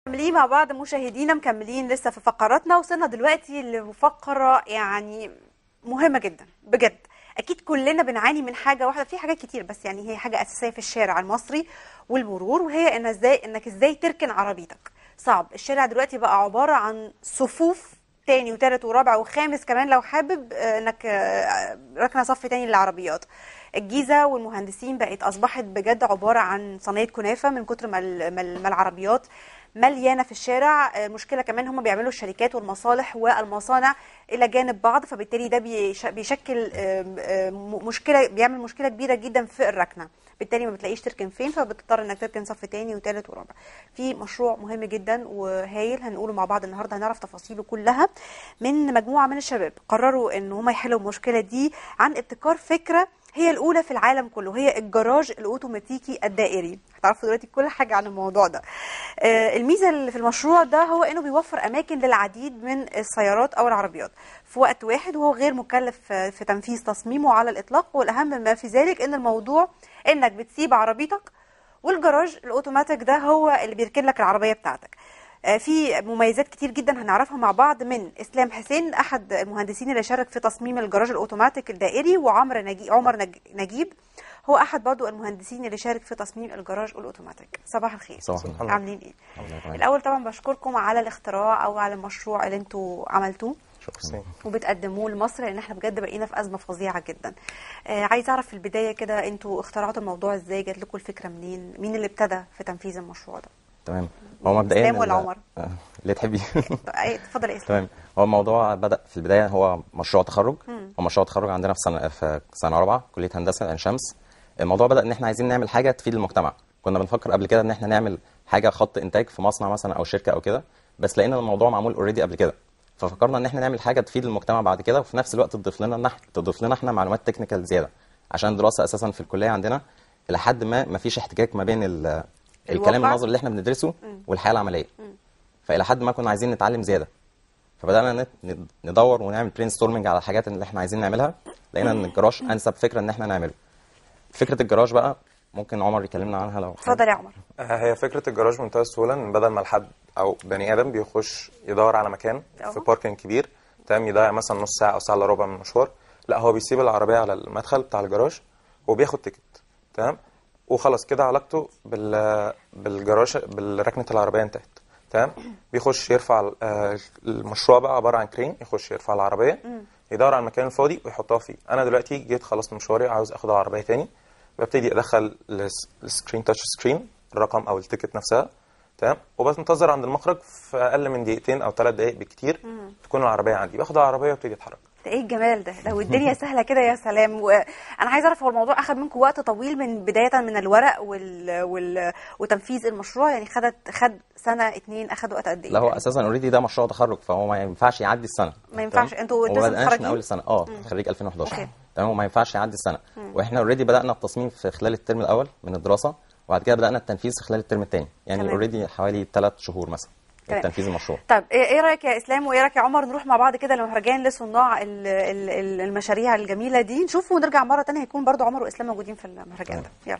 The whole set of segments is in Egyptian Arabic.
مكملين مع بعض مشاهدينا مكملين لسه في فقراتنا وصلنا دلوقتي لفقرة يعني مهمة جدا بجد أكيد كلنا بنعاني من حاجة واحدة في حاجات كتير بس يعني هي حاجة أساسية في الشارع المصري والمرور وهي إن إزاي إنك إزاي تركن عربيتك صعب الشارع دلوقتي بقى عبارة عن صفوف تاني وتالت ورابع وخامس كمان لو حابب آه، انك آه، ركنه صف تاني للعربيات الجيزه والمهندسين بقت اصبحت بجد عباره عن صينيه كنافه من كتر ما ال- ما ال- ما العربيات مليانه في الشارع آه، المشكله كمان هم بيعملوا الشركات والمصالح والمصانع الى جانب بعض فبالتالي ده بيش- بيشكل آم، آم، مشكله بيعمل مشكله كبيره جدا في الركنه بالتالي ما بتلاقيش تركن فين فبتضطر انك تركن صف تاني وتالت ورابع في مشروع مهم جدا وهايل هنقوله مع بعض النهارده هنعرف تفاصيله كلها من مجموعه من الشباب قرروا ان هم يحلوا المشكله دي عن ابتكار فكره هي الاولى في العالم كله هي الجراج الاوتوماتيكي الدائري هتعرفوا دلوقتي كل حاجه عن الموضوع ده آه، الميزه اللي في المشروع ده هو انه بيوفر اماكن للعديد من السيارات او العربيات في وقت واحد وهو غير مكلف آه، في تنفيذ تصميمه على الاطلاق والاهم ما في ذلك ان الموضوع انك بتسيب عربيتك والجراج الاوتوماتيك ده هو اللي بيركن لك العربيه بتاعتك آه، في مميزات كتير جدا هنعرفها مع بعض من اسلام حسين احد المهندسين اللي شارك في تصميم الجراج الاوتوماتيك الدائري وعمر نجي عمر نج... نجيب هو احد برضو المهندسين اللي شارك في تصميم الجراج الاوتوماتيك صباح الخير صباح الخير. عاملين ايه الحمد لله تمام. الاول طبعا بشكركم على الاختراع او على المشروع اللي انتوا عملتوه شكرا وبتقدموه لمصر لان احنا بجد بقينا في ازمه فظيعه جدا آه عايز اعرف في البدايه كده انتوا اخترعتوا الموضوع ازاي جات لكم الفكره منين مين اللي ابتدى في تنفيذ المشروع ده تمام هو مبدئيا إسلام ولا ال- عمر؟ آه، اللي تحبي أي- اتفضل يا اسلام تمام هو الموضوع بدا في البدايه هو مشروع تخرج هو مشروع تخرج عندنا في سنه في سنه رابعه كليه هندسه عين شمس الموضوع بدا ان احنا عايزين نعمل حاجه تفيد المجتمع كنا بنفكر قبل كده ان احنا نعمل حاجه خط انتاج في مصنع مثلا او شركه او كده بس لقينا الموضوع معمول اوريدي قبل كده ففكرنا ان احنا نعمل حاجه تفيد المجتمع بعد كده وفي نفس الوقت تضيف لنا نح... تضيف لنا احنا معلومات تكنيكال زياده عشان الدراسه اساسا في الكليه عندنا الى حد ما ما فيش احتكاك ما بين ال... الكلام الواقع؟ النظري اللي احنا بندرسه والحياه العمليه فالى حد ما كنا عايزين نتعلم زياده فبدانا نت- ندور ونعمل برين ستورمنج على الحاجات اللي احنا عايزين نعملها لقينا ان الجراج انسب فكره ان احنا نعمله فكره الجراج بقى ممكن عمر يكلمنا عنها لو حابب. اتفضل يا عمر آه، هي فكرة الجراج بمنتهى السهولة ان بدل ما الحد او بني ادم بيخش يدور على مكان أهو. في باركنج كبير تمام يضيع مثلا نص ساعة او ساعة الا ربع من المشوار لا هو بيسيب العربية على المدخل بتاع الجراج وبياخد تيكت تمام وخلاص كده علاقته بال بالجراج بالركنة العربية انتهت تمام بيخش يرفع ال- آه، المشروع بقى عبارة عن كرين يخش يرفع العربية يدور على المكان الفاضي ويحطها فيه انا دلوقتي جيت خلصت مشواري عاوز اخد العربية تاني ببتدي ادخل الس- السكرين تاتش سكرين الرقم او التيكت نفسها تمام وبنتظر عند المخرج في اقل من دقيقتين او ثلاث دقائق بالكتير تكون العربيه عندي باخد العربيه وابتدي اتحرك ده ايه الجمال ده لو الدنيا سهله كده يا سلام وانا عايزه اعرف هو الموضوع اخذ منكم وقت طويل من بدايه من الورق وال... وال... وتنفيذ المشروع يعني خدت خد سنه اتنين اخد وقت قد ايه لا هو اساسا اوريدي ده مشروع تخرج فهو ما ينفعش يعدي السنه ما ينفعش. تمام؟ انتوا وما لسه بدأناش من متخرجين؟ اول السنه اه خريج أوكي. 2011 تمام وما ينفعش يعدي السنه واحنا اوريدي بدانا التصميم في خلال الترم الاول من الدراسه وبعد كده بدانا التنفيذ في خلال الترم الثاني يعني تمام. اوريدي حوالي ثلاث شهور مثلا تمام. تنفيذ المشروع طيب ايه إيه رايك يا اسلام وايه رايك يا عمر نروح مع بعض كده لمهرجان لصناع ال- ال- ال- المشاريع الجميله دي نشوف ونرجع مره تانية هيكون برضو عمر واسلام موجودين في المهرجان ده يلا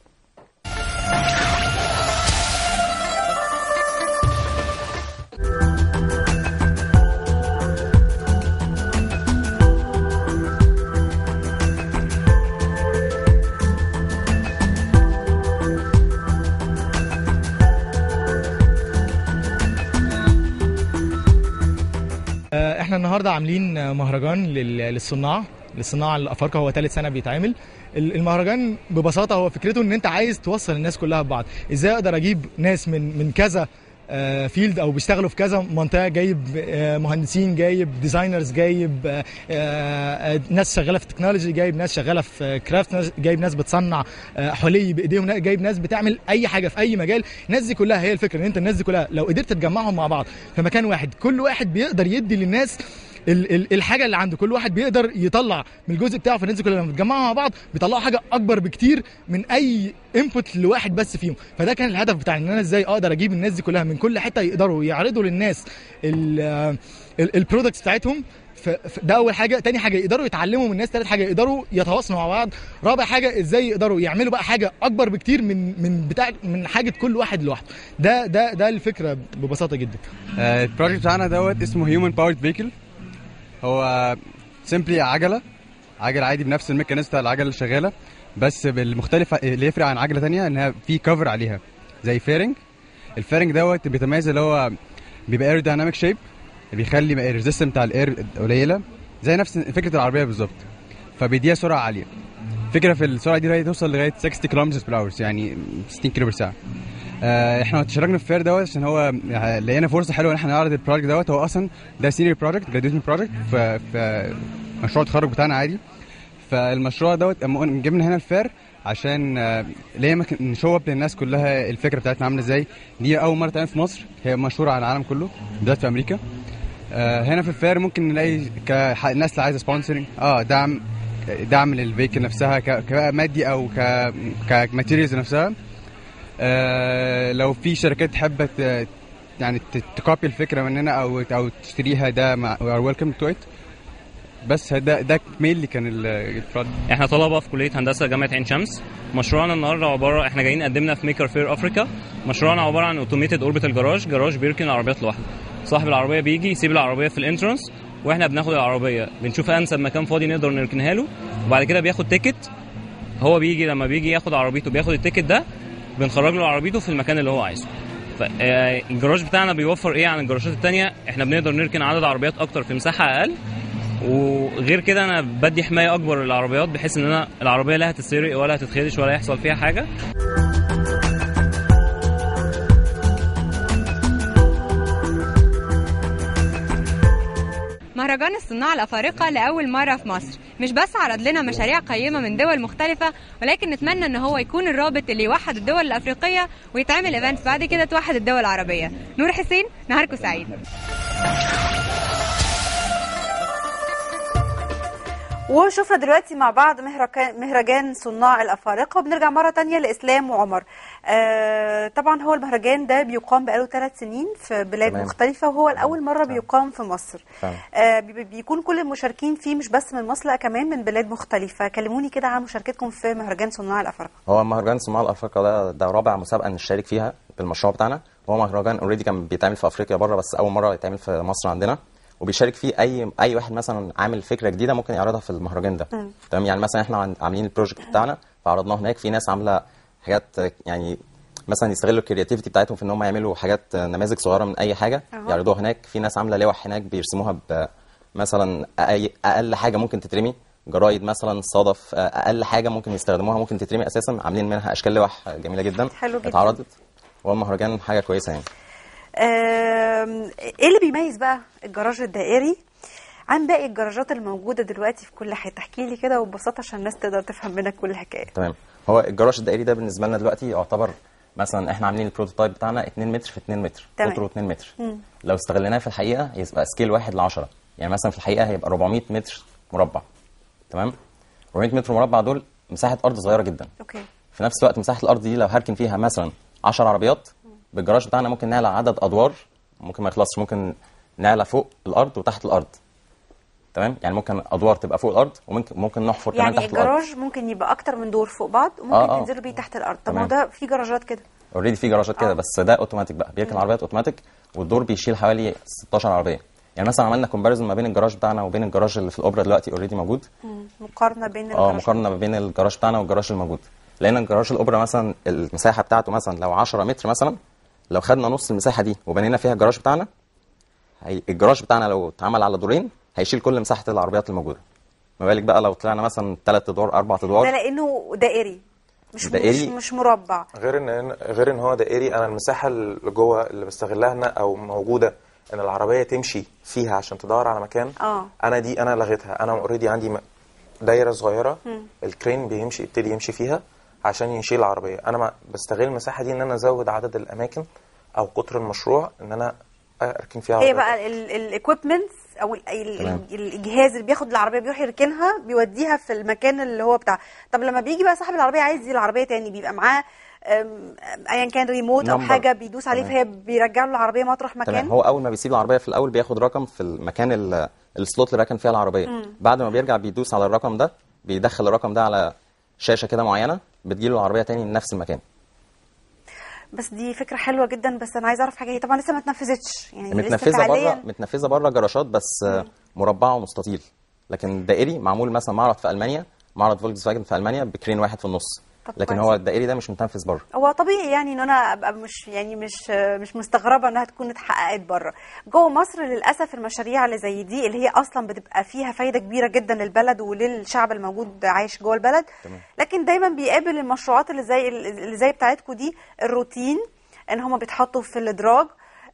آه، احنا النهارده عاملين آه، مهرجان لل- للصناع للصناعه الافارقه هو ثالث سنه بيتعمل ال- المهرجان ببساطه هو فكرته ان انت عايز توصل الناس كلها ببعض ازاي اقدر اجيب ناس من من كذا آه، فيلد او بيشتغلوا في كذا منطقه جايب آه، مهندسين جايب ديزاينرز جايب آه، آه، ناس شغاله في التكنولوجي جايب ناس شغاله في كرافت ناس- جايب ناس بتصنع آه، حلي بايديهم نا- جايب ناس بتعمل اي حاجه في اي مجال الناس دي كلها هي الفكره ان انت الناس دي كلها لو قدرت تجمعهم مع بعض في مكان واحد كل واحد بيقدر يدي للناس ال ال الحاجه اللي عند كل واحد بيقدر يطلع من الجزء بتاعه فالناس دي كلها لما بتجمعها مع بعض بيطلعوا حاجه اكبر بكتير من اي انبوت لواحد بس فيهم فده كان الهدف بتاعي ان انا ازاي اقدر اجيب الناس دي كلها من كل حته يقدروا يعرضوا للناس البرودكتس بتاعتهم ف- ف- ده اول حاجه تاني حاجه يقدروا يتعلموا من الناس تالت حاجه يقدروا يتواصلوا مع بعض رابع حاجه ازاي يقدروا يعملوا بقى حاجه اكبر بكتير من من بتاع من حاجه كل واحد لوحده ده ده ده الفكره ببساطه جدا آه، البروجكت بتاعنا دوت اسمه هيومن باورد فيكل هو سيمبلي عجله عجله عادي بنفس الميكانيزم بتاع العجله اللي شغاله بس بالمختلف اللي يفرق عن عجله تانية انها في كفر عليها زي فيرنج الفيرنج دوت بيتميز اللي هو بيبقى ايرودايناميك شيب بيخلي الريزيستنس بتاع الاير قليله زي نفس فكره العربيه بالظبط فبيديها سرعه عاليه فكره في السرعه دي توصل لغايه 60 كيلومتر بير اور يعني 60 كيلو بالساعه آه، احنا اشتركنا في الفير دوت عشان هو لقينا فرصه حلوه ان احنا نعرض البروجكت دوت هو اصلا ده سينيور بروجكت جراديويشن بروجكت في في مشروع التخرج بتاعنا عادي فالمشروع دوت أما جبنا هنا الفير عشان آه، ليه ما كن- نشوف للناس كلها الفكره بتاعتنا عامله ازاي دي اول مره تعمل في مصر هي مشهوره على العالم كله بالذات في امريكا آه، هنا في الفير ممكن نلاقي كناس اللي عايزه سبونسرنج اه دعم دعم للفيكل نفسها ك- كمادي او ك كماتيريالز نفسها آه، لو في شركات تحب ت- يعني ت- تكوبي الفكره مننا او او تشتريها ده مع وي ار ويلكم تو ات بس ده ده مينلي كان ال- البرودكت احنا طلبه في كليه هندسه جامعه عين شمس مشروعنا النهارده عباره احنا جايين قدمنا في ميكر فير افريكا مشروعنا عباره عن اوتوميتد اوربيتال جراج جراج بيركن العربيات لوحده صاحب العربيه بيجي يسيب العربيه في الانترنس واحنا بناخد العربيه بنشوف انسب مكان فاضي نقدر نركنها له وبعد كده بياخد تيكت هو بيجي لما بيجي ياخد عربيته بياخد التيكت ده بنخرج له عربيته في المكان اللي هو عايزه فالجراج بتاعنا بيوفر ايه عن الجراجات التانية احنا بنقدر نركن عدد عربيات اكتر في مساحه اقل وغير كده انا بدي حمايه اكبر للعربيات بحيث ان انا العربيه لا هتتسرق ولا هتتخدش ولا يحصل فيها حاجه مهرجان الصناع الأفارقة لأول مرة في مصر مش بس عرض لنا مشاريع قيمة من دول مختلفة ولكن نتمنى ان هو يكون الرابط اللي يوحد الدول الأفريقية ويتعمل ايفنت بعد كده توحد الدول العربية نور حسين نهاركم سعيد وشفنا دلوقتي مع بعض مهرجان مهرجان صناع الافارقه وبنرجع مره تانية لاسلام وعمر آه طبعا هو المهرجان ده بيقام بقاله ثلاث سنين في بلاد تمام. مختلفه وهو لاول مره بيقام في مصر فعلا. آه بي- بيكون كل المشاركين فيه مش بس من مصر لا كمان من بلاد مختلفه كلموني كده عن مشاركتكم في مهرجان صناع الافارقه هو مهرجان صناع الافريقيا ده ده رابع مسابقه نشارك فيها بالمشروع بتاعنا هو مهرجان اوريدي كان بيتعمل في افريقيا بره بس اول مره يتعمل في مصر عندنا وبيشارك فيه اي اي واحد مثلا عامل فكره جديده ممكن يعرضها في المهرجان ده تمام يعني مثلا احنا عن- عاملين البروجكت بتاعنا فعرضناه هناك في ناس عامله حاجات يعني مثلا يستغلوا الكرياتيفيتي بتاعتهم في ان هم يعملوا حاجات نماذج صغيره من اي حاجه أها. يعرضوها هناك في ناس عامله لوح هناك بيرسموها ب مثلا أي اقل حاجه ممكن تترمي جرايد مثلا صدف اقل حاجه ممكن يستخدموها ممكن تترمي اساسا عاملين منها اشكال لوح جميله جدا حلو جدا. اتعرضت هو المهرجان حاجه كويسه يعني آم، ايه اللي بيميز بقى الجراج الدائري عن باقي الجراجات الموجوده دلوقتي في كل حته احكي لي كده وببساطه عشان الناس تقدر تفهم منك كل الحكايه تمام هو الجراج الدائري ده بالنسبه لنا دلوقتي يعتبر مثلا احنا عاملين البروتوتايب بتاعنا 2 متر في 2 متر تمام. قطره 2 متر لو استغليناه في الحقيقه يبقى سكيل 1 ل 10 يعني مثلا في الحقيقه هيبقى 400 متر مربع تمام 400 متر مربع دول مساحه ارض صغيره جدا اوكي في نفس الوقت مساحه الارض دي لو هركن فيها مثلا 10 عربيات بالجراج بتاعنا ممكن نعلى عدد ادوار ممكن ما يخلصش ممكن نعلى فوق الارض وتحت الارض تمام يعني ممكن ادوار تبقى فوق الارض وممكن ممكن نحفر كمان يعني تحت الارض الجراج ممكن يبقى اكتر من دور فوق بعض وممكن آه، آه. تنزلوا بيه تحت الارض طب ما هو تمام. ده في جراجات كده اوريدي في جراجات كده آه. بس ده اوتوماتيك بقى بيركن العربيات اوتوماتيك والدور بيشيل حوالي 16 عربيه يعني مثلا عملنا كومباريزون ما بين الجراج بتاعنا وبين الجراج اللي في الاوبرا دلوقتي اوريدي موجود مم. مقارنه بين اه الجراج مقارنه ما بين الجراج بتاعنا والجراج الموجود لان الجراج الاوبرا مثلا المساحه بتاعته مثلا لو 10 متر مثلا لو خدنا نص المساحه دي وبنينا فيها الجراج بتاعنا هي الجراج بتاعنا لو اتعمل على دورين هيشيل كل مساحه العربيات الموجوده ما بالك بقى لو طلعنا مثلا ثلاث ادوار اربع ده ادوار لانه دائري مش دائري. مش, مش مربع غير ان غير ان هو دائري انا المساحه اللي جوه اللي بستغلها هنا او موجوده ان العربيه تمشي فيها عشان تدور على مكان اه انا دي انا لغيتها انا اوريدي عندي م- دايره صغيره الكرين بيمشي يبتدي يمشي فيها عشان يشيل العربيه انا ما بستغل المساحه دي ان انا ازود عدد الاماكن او قطر المشروع ان انا اركن فيها هي عربيات بقى الايكويبمنتس او ال- ال- تمام. الجهاز اللي بياخد العربيه بيروح يركنها بيوديها في المكان اللي هو بتاع طب لما بيجي بقى صاحب العربيه عايز يدي العربيه تاني بيبقى معاه أم، ايا كان ريموت او نمبر. حاجه بيدوس عليه تمام. فهي بيرجع له العربيه مطرح مكان تمام هو اول ما بيسيب العربيه في الاول بياخد رقم في المكان ال- السلوت اللي راكن فيها العربيه بعد ما بيرجع بيدوس على الرقم ده بيدخل الرقم ده على شاشه كده معينه بتجيله العربيه تاني لنفس المكان بس دي فكره حلوه جدا بس انا عايزه اعرف حاجه هي طبعا لسه ما اتنفذتش يعني لسه متنفذه فعليا بره متنفذه بره جراشات بس مربعه ومستطيل لكن دائري معمول مثلا معرض في المانيا معرض فولكس فاجن في المانيا بكرين واحد في النص طب لكن كويس. هو الدائري ده مش متنفذ بره هو طبيعي يعني ان انا ابقى مش يعني مش مش مستغربه انها تكون اتحققت بره جوه مصر للاسف المشاريع اللي زي دي اللي هي اصلا بتبقى فيها فايده كبيره جدا للبلد وللشعب الموجود عايش جوه البلد تمام. لكن دايما بيقابل المشروعات اللي زي اللي زي بتاعتكم دي الروتين ان هم بيتحطوا في الادراج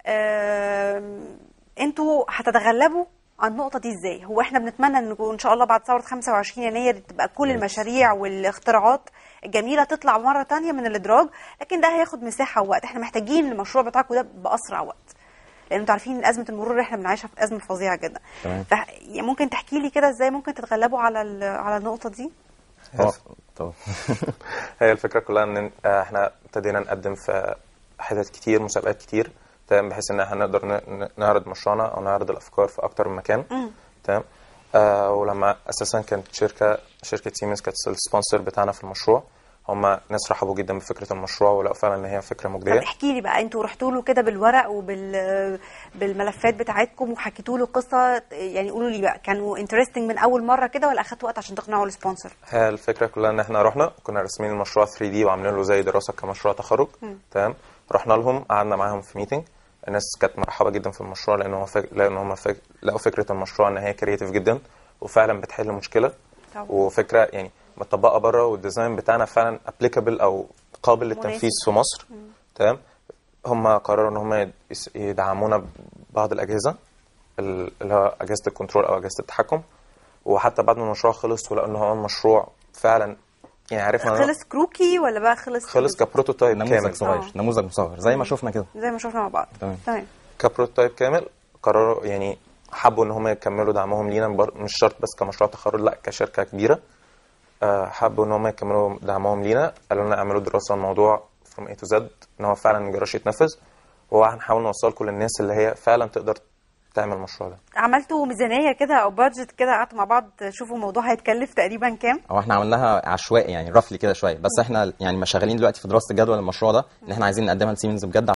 آم، انتوا هتتغلبوا على النقطة دي ازاي؟ هو احنا بنتمنى ان ان شاء الله بعد ثورة 25 يناير تبقى كل المشاريع والاختراعات الجميلة تطلع مرة تانية من الادراج، لكن ده هياخد مساحة ووقت، احنا محتاجين المشروع بتاعكم ده باسرع وقت. لان انتوا عارفين ان ازمة المرور اللي احنا بنعيشها في ازمة فظيعة جدا. تمام. ف يعني ممكن تحكي لي كده ازاي ممكن تتغلبوا على ال- على النقطة دي؟ هو طب هي الفكره كلها ان آه، احنا ابتدينا نقدم في حتت كتير مسابقات كتير تمام بحيث ان احنا نقدر ن- ن- نعرض مشروعنا او نعرض الافكار في اكتر من مكان تمام آه ولما اساسا كانت شركه شركه سيمنز كانت السبونسر بتاعنا في المشروع هم ناس رحبوا جدا بفكره المشروع ولقوا فعلا ان هي فكره طب مجديه احكي لي بقى انتوا رحتوا له كده بالورق وبال بالملفات بتاعتكم وحكيتوا له قصه يعني قولوا لي بقى كانوا انترستنج من اول مره كده ولا اخدتوا وقت عشان تقنعوا السبونسر؟ هي الفكره كلها ان احنا رحنا كنا راسمين المشروع 3 دي وعاملين له زي دراسه كمشروع تخرج تمام رحنا لهم قعدنا معاهم في ميتنج الناس كانت مرحبه جدا في المشروع لان هو فك... لان هم فك... لقوا فكره المشروع ان هي كرييتيف جدا وفعلا بتحل مشكله طبعا. وفكره يعني مطبقه بره والديزاين بتاعنا فعلا ابليكابل او قابل للتنفيذ مناسب. في مصر تمام هم قرروا ان هم يس- يدعمونا ببعض الاجهزه ال- اللي هو اجهزه الكنترول او اجهزه التحكم وحتى بعد ما المشروع خلص ولقوا ان هو المشروع فعلا يعني عرفنا إن هو خلص كروكي ولا بقى خلص خلص كبروتوتايب نموذج كامل صغير آه. نموذج مصغر زي ما شفنا كده زي ما شفنا مع بعض تمام. تمام كبروتوتايب كامل قرروا يعني حبوا ان هم يكملوا دعمهم لينا بر- مش شرط بس كمشروع تخرج لا كشركه كبيره آه، حبوا ان هم يكملوا دعمهم لينا قالوا لنا اعملوا دراسه الموضوع from A to Z ان هو فعلا ما جراش يتنفذ وهنحاول نوصلكم للناس اللي هي فعلا تقدر تعمل المشروع ده عملتوا ميزانيه كده او بادجت كده قعدتوا مع بعض تشوفوا الموضوع هيتكلف تقريبا كام؟ هو احنا عملناها عشوائي يعني رفلي كده شويه بس احنا يعني ما شغالين دلوقتي في دراسه الجدوى للمشروع ده ان احنا عايزين نقدمها لسيمنز بجد